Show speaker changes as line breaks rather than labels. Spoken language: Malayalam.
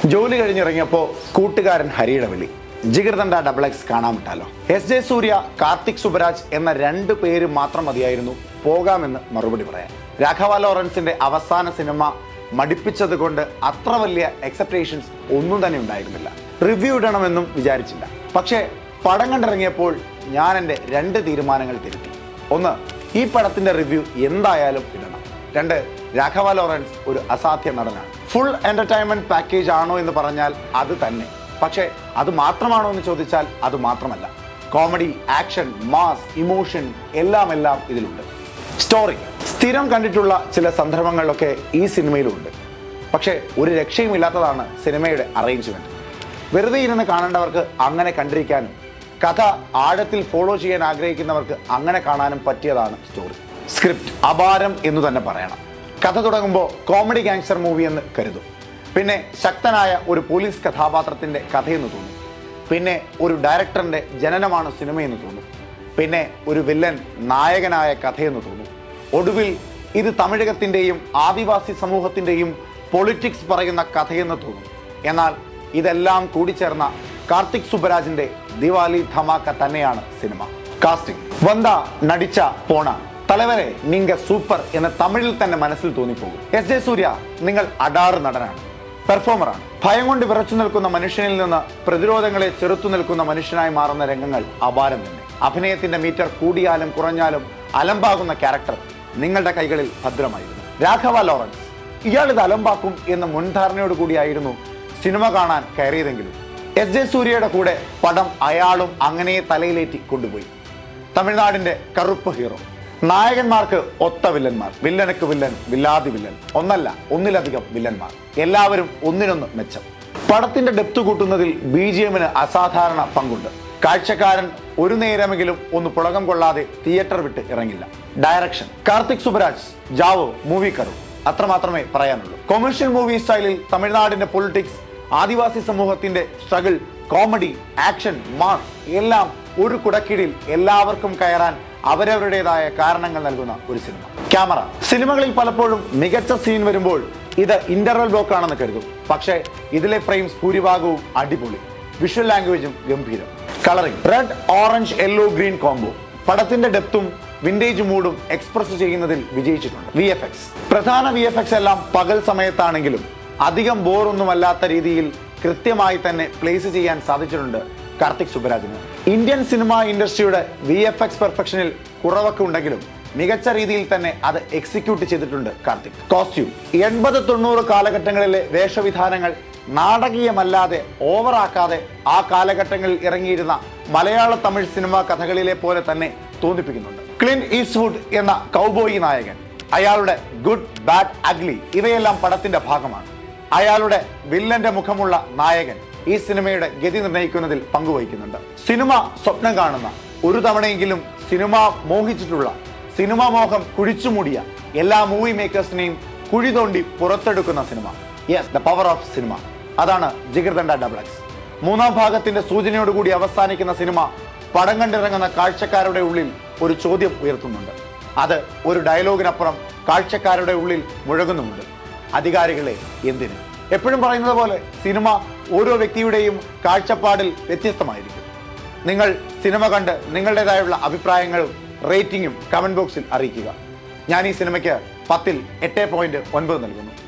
ജോലി കഴിഞ്ഞിറങ്ങിയപ്പോൾ കൂട്ടുകാരൻ ഹരിയുടെ വിളി ജിഗർദണ്ഡ ഡബിൾ എക്സ് കാണാൻ വിട്ടാലോ എസ് ജെ സൂര്യ കാർത്തിക് സുബരാജ് എന്ന രണ്ട് പേര് മാത്രം മതിയായിരുന്നു പോകാമെന്ന് മറുപടി പറയാൻ രാഘവ ലോറൻസിന്റെ അവസാന സിനിമ മടിപ്പിച്ചത് കൊണ്ട് അത്ര വലിയ എക്സെപ്റ്റേഷൻസ് ഒന്നും തന്നെ ഉണ്ടായിരുന്നില്ല റിവ്യൂ ഇടണമെന്നും വിചാരിച്ചില്ല പക്ഷേ പടം കണ്ടിറങ്ങിയപ്പോൾ ഞാൻ എൻ്റെ രണ്ട് തീരുമാനങ്ങൾ തിരുത്തി ഒന്ന് ഈ പടത്തിന്റെ റിവ്യൂ എന്തായാലും ഇടണം രണ്ട് രാഘവ ലോറൻസ് ഒരു അസാധ്യ നടനാണ് ഫുൾ എന്റർടൈൻമെന്റ് പാക്കേജ് ആണോ എന്ന് പറഞ്ഞാൽ അത് തന്നെ പക്ഷേ അത് മാത്രമാണോ എന്ന് ചോദിച്ചാൽ അത് മാത്രമല്ല കോമഡി ആക്ഷൻ മാസ് ഇമോഷൻ എല്ലാം എല്ലാം ഇതിലുണ്ട് സ്റ്റോറി സ്ഥിരം കണ്ടിട്ടുള്ള ചില സന്ദർഭങ്ങളിലൊക്കെ ഈ സിനിമയിലുണ്ട് പക്ഷേ ഒരു രക്ഷയുമില്ലാത്തതാണ് സിനിമയുടെ അറേഞ്ച്മെന്റ് വെറുതെ ഇരുന്ന് കാണേണ്ടവർക്ക് അങ്ങനെ കണ്ടിരിക്കാനും കഥ ആഴത്തിൽ ഫോളോ ചെയ്യാൻ ആഗ്രഹിക്കുന്നവർക്ക് അങ്ങനെ കാണാനും പറ്റിയതാണ് സ്റ്റോറി സ്ക്രിപ്റ്റ് അപാരം എന്ന് തന്നെ പറയണം കഥ തുടങ്ങുമ്പോൾ കോമഡി ഗാങ്സ്റ്റർ മൂവി എന്ന് കരുതും പിന്നെ ശക്തനായ ഒരു പോലീസ് കഥാപാത്രത്തിന്റെ കഥയെന്ന് തോന്നും പിന്നെ ഒരു ഡയറക്ടറിന്റെ ജനനമാണ് സിനിമയെന്ന് തോന്നും പിന്നെ ഒരു വില്ലൻ നായകനായ കഥയെന്ന് തോന്നും ഒടുവിൽ ഇത് തമിഴകത്തിന്റെയും ആദിവാസി സമൂഹത്തിന്റെയും പൊളിറ്റിക്സ് പറയുന്ന കഥയെന്ന് തോന്നും എന്നാൽ ഇതെല്ലാം കൂടിച്ചേർന്ന കാർത്തിക് സുബരാജിന്റെ ദിവാലി ധമാക്ക തന്നെയാണ് സിനിമ കാസ്റ്റിംഗ് വന്ദ നടിച്ച പോണ തലവരെ നിങ്ക സൂപ്പർ എന്ന് തമിഴിൽ തന്നെ മനസ്സിൽ തോന്നിപ്പോകും എസ് ജെ സൂര്യ നിങ്ങൾ അടാറ് നടനാണ് പെർഫോമറാണ് ഭയം കൊണ്ട് വിറച്ചു നിൽക്കുന്ന മനുഷ്യനിൽ നിന്ന് പ്രതിരോധങ്ങളെ ചെറുത്തു നിൽക്കുന്ന മനുഷ്യനായി മാറുന്ന രംഗങ്ങൾ അപാരം തന്നെ അഭിനയത്തിന്റെ മീറ്റർ കൂടിയാലും കുറഞ്ഞാലും അലമ്പാകുന്ന ക്യാരക്ടർ നിങ്ങളുടെ കൈകളിൽ ഭദ്രമായിരുന്നു രാഘവ ലോറൻസ് ഇയാൾ ഇത് അലമ്പാക്കും എന്ന മുൻധാരണയോട് കൂടിയായിരുന്നു സിനിമ കാണാൻ കയറിയതെങ്കിലും എസ് ജെ സൂര്യയുടെ കൂടെ പടം അയാളും അങ്ങനെ തലയിലേറ്റി കൊണ്ടുപോയി തമിഴ്നാടിന്റെ കറുപ്പ് ഹീറോ നായകന്മാർക്ക് ഒത്ത വില്ലന്മാർ വില്ലനക്ക് വില്ലൻ വില്ലാതി വില്ലൻ ഒന്നല്ല ഒന്നിലധികം വില്ലന്മാർ എല്ലാവരും ഒന്നിനൊന്ന് മെച്ചം പടത്തിന്റെ ഡെപ്ത് കൂട്ടുന്നതിൽ ബി ജി എമ്മിന് അസാധാരണ പങ്കുണ്ട് കാഴ്ചക്കാരൻ ഒരു നേരമെങ്കിലും ഒന്ന് പുളകം കൊള്ളാതെ തിയേറ്റർ വിട്ട് ഇറങ്ങില്ല ഡയറക്ഷൻ കാർത്തിക് സുബരാജ് ജാവോ മൂവി കറു അത്രമാത്രമേ പറയാനുള്ളൂ കൊമേഴ്ഷ്യൽ മൂവി സ്റ്റൈലിൽ തമിഴ്നാടിന്റെ പൊളിറ്റിക്സ് ആദിവാസി സമൂഹത്തിന്റെ സ്ട്രഗിൾ കോമഡി ആക്ഷൻ മാസ് എല്ലാം ഒരു കുടക്കീഴിൽ എല്ലാവർക്കും കയറാൻ അവരവരുടേതായ കാരണങ്ങൾ നൽകുന്ന ഒരു സിനിമ ക്യാമറ സിനിമകളിൽ പലപ്പോഴും മികച്ച സീൻ വരുമ്പോൾ ഇത് ഇന്റർവൽ ബ്ലോക്ക് ആണെന്ന് കരുതും പക്ഷേ ഇതിലെ ഫ്രെയിംസ് ഭൂരിഭാഗവും അടിപൊളി വിഷ്വൽ ലാംഗ്വേജും ഗംഭീരം colouring red orange yellow green combo പടത്തിന്റെ ഡെപ്തും വിന്റേജ് മൂഡും എക്സ്പ്രസ് ചെയ്യുന്നതിൽ വിജയിച്ചിട്ടുണ്ട് വി എഫ് എക്സ് പ്രധാന വി എഫ് എക്സ് എല്ലാം പകൽ സമയത്താണെങ്കിലും അധികം ബോറൊന്നുമല്ലാത്ത രീതിയിൽ കൃത്യമായി തന്നെ പ്ലേസ് ചെയ്യാൻ സാധിച്ചിട്ടുണ്ട് കാർത്തിക് സുബരാജിന് ഇന്ത്യൻ സിനിമ ഇൻഡസ്ട്രിയുടെ വി എഫ് എക്സ് പെർഫെക്ഷനിൽ കുറവൊക്കെ ഉണ്ടെങ്കിലും മികച്ച രീതിയിൽ തന്നെ അത് എക്സിക്യൂട്ട് ചെയ്തിട്ടുണ്ട് കാർത്തിക് കോസ്റ്റ്യൂം എൺപത് തൊണ്ണൂറ് കാലഘട്ടങ്ങളിലെ വേഷവിധാനങ്ങൾ നാടകീയമല്ലാതെ ഓവറാക്കാതെ ആ കാലഘട്ടങ്ങളിൽ ഇറങ്ങിയിരുന്ന മലയാള തമിഴ് സിനിമാ കഥകളിലെ പോലെ തന്നെ തോന്നിപ്പിക്കുന്നുണ്ട് ക്ലിൻ ഈസ്റ്റ്വുഡ് എന്ന കൗബോയി നായകൻ അയാളുടെ ഗുഡ് ബാഡ് അഗ്ലി ഇവയെല്ലാം പടത്തിന്റെ ഭാഗമാണ് അയാളുടെ വില്ലന്റെ മുഖമുള്ള നായകൻ ഈ സിനിമയുടെ ഗതി നിർണ്ണയിക്കുന്നതിൽ പങ്കുവഹിക്കുന്നുണ്ട് സിനിമ സ്വപ്നം കാണുന്ന ഒരു തവണയെങ്കിലും സിനിമ മോഹിച്ചിട്ടുള്ള സിനിമ മോഹം കുഴിച്ചുമൂടിയ എല്ലാ മൂവി മേക്കേഴ്സിനെയും കുഴി തോണ്ടി പുറത്തെടുക്കുന്ന cinema yes the power of cinema അതാണ് ജിഗർദണ്ഡ ഡബിൾ എക്സ് മൂന്നാം ഭാഗത്തിന്റെ സൂചനയോടുകൂടി അവസാനിക്കുന്ന സിനിമ പടം കണ്ടിറങ്ങുന്ന കാഴ്ചക്കാരുടെ ഉള്ളിൽ ഒരു ചോദ്യം ഉയർത്തുന്നുണ്ട് അത് ഒരു ഡയലോഗിനപ്പുറം കാഴ്ചക്കാരുടെ ഉള്ളിൽ മുഴങ്ങുന്നുമുണ്ട് അധികാരികളെ എന്തിന് എപ്പോഴും പറയുന്നത് പോലെ സിനിമ ഓരോ വ്യക്തിയുടെയും കാഴ്ചപ്പാടിൽ വ്യത്യസ്തമായിരിക്കും നിങ്ങൾ സിനിമ കണ്ട് നിങ്ങളുടേതായുള്ള അഭിപ്രായങ്ങളും റേറ്റിംഗും കമന്റ് ബോക്സിൽ അറിയിക്കുക ഞാൻ ഈ സിനിമയ്ക്ക് പത്തിൽ എട്ട് പോയിന്റ് ഒൻപത് നൽകുന്നു